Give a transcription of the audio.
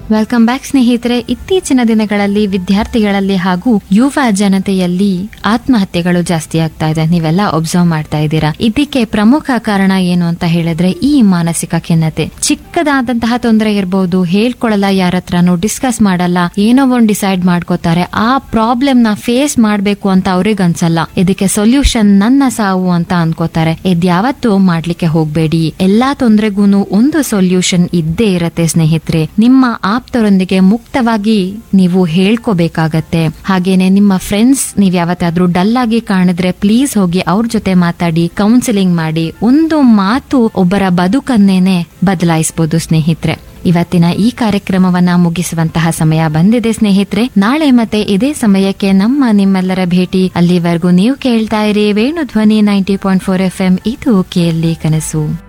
welcome back ಸ್ನೇಹಿತರೆ ಇತ್ತೀಚಿನ ದಿನಗಳಲ್ಲಿ ವಿದ್ಯಾರ್ಥಿಗಳಲ್ಲಿ ಹಾಗೂ ಯುವ ಜನತೆಯಲ್ಲಿ ಆತ್ಮಹತ್ಯೆಗಳು ಜಾಸ್ತಿ ಆಗ್ತಾ ಇದೆ ನೀವೆಲ್ಲ ಒಬ್ಸರ್ವ್ ಮಾಡ್ತಾ ಇದ್ದೀರಾ ಇದಕ್ಕೆ ಪ್ರಮುಖ ಕಾರಣ ಏನು ಅಂತ ಹೇಳಿದ್ರೆ ಈ ಮಾನಸಿಕ ಖಿನ್ನತೆ ಚಿಕ್ಕದಾದಂತಹ ತೊಂದರೆ ಇರಬಹುದು ಹೇಳ್ಕೊಳಲ್ಲ ಯಾರ ಹತ್ರನೂ ಡಿಸ್ಕಸ್ ಮಾಡಲ್ಲ ಏನೋ ಒಂದ್ ಡಿಸೈಡ್ ಮಾಡ್ಕೋತಾರೆ ಆ ಪ್ರಾಬ್ಲಮ್ ನ ಫೇಸ್ ಮಾಡ್ಬೇಕು ಅಂತ ಅವ್ರಿಗೆ ಅನ್ಸಲ್ಲ ಇದಕ್ಕೆ ಸೊಲ್ಯೂಷನ್ ನನ್ನ ಸಾವು ಅಂತ ಅನ್ಕೋತಾರೆ ಇದ್ಯಾವತ್ತೂ ಮಾಡ್ಲಿಕ್ಕೆ ಹೋಗ್ಬೇಡಿ ಎಲ್ಲಾ ತೊಂದರೆಗೂನು ಒಂದು ಸೊಲ್ಯೂಷನ್ ಇದ್ದೇ ಇರತ್ತೆ ಸ್ನೇಹಿತರೆ ನಿಮ್ಮ ಆಪ್ತರೊಂದಿಗೆ ಮುಕ್ತವಾಗಿ ನೀವು ಹೇಳ್ಕೋಬೇಕಾಗತ್ತೆ ಹಾಗೇನೆ ನಿಮ್ಮ ಫ್ರೆಂಡ್ಸ್ ನೀವ್ ಯಾವತ್ತಾದ್ರೂ ಡಲ್ ಆಗಿ ಕಾಣಿದ್ರೆ ಪ್ಲೀಸ್ ಹೋಗಿ ಅವ್ರ ಜೊತೆ ಮಾತಾಡಿ ಕೌನ್ಸಿಲಿಂಗ್ ಮಾಡಿ ಒಂದು ಮಾತು ಒಬ್ಬರ ಬದುಕನ್ನೇನೆ ಬದಲಾಯಿಸಬಹುದು ಸ್ನೇಹಿತರೆ ಇವತ್ತಿನ ಈ ಕಾರ್ಯಕ್ರಮವನ್ನ ಮುಗಿಸುವಂತಹ ಸಮಯ ಬಂದಿದೆ ಸ್ನೇಹಿತರೆ ನಾಳೆ ಮತ್ತೆ ಇದೇ ಸಮಯಕ್ಕೆ ನಮ್ಮ ನಿಮ್ಮೆಲ್ಲರ ಭೇಟಿ ಅಲ್ಲಿವರೆಗೂ ನೀವು ಕೇಳ್ತಾ ಇರಿ Venu Dhwani ninety point four F M ಇದು ಕೇಳಿ ಕನಸು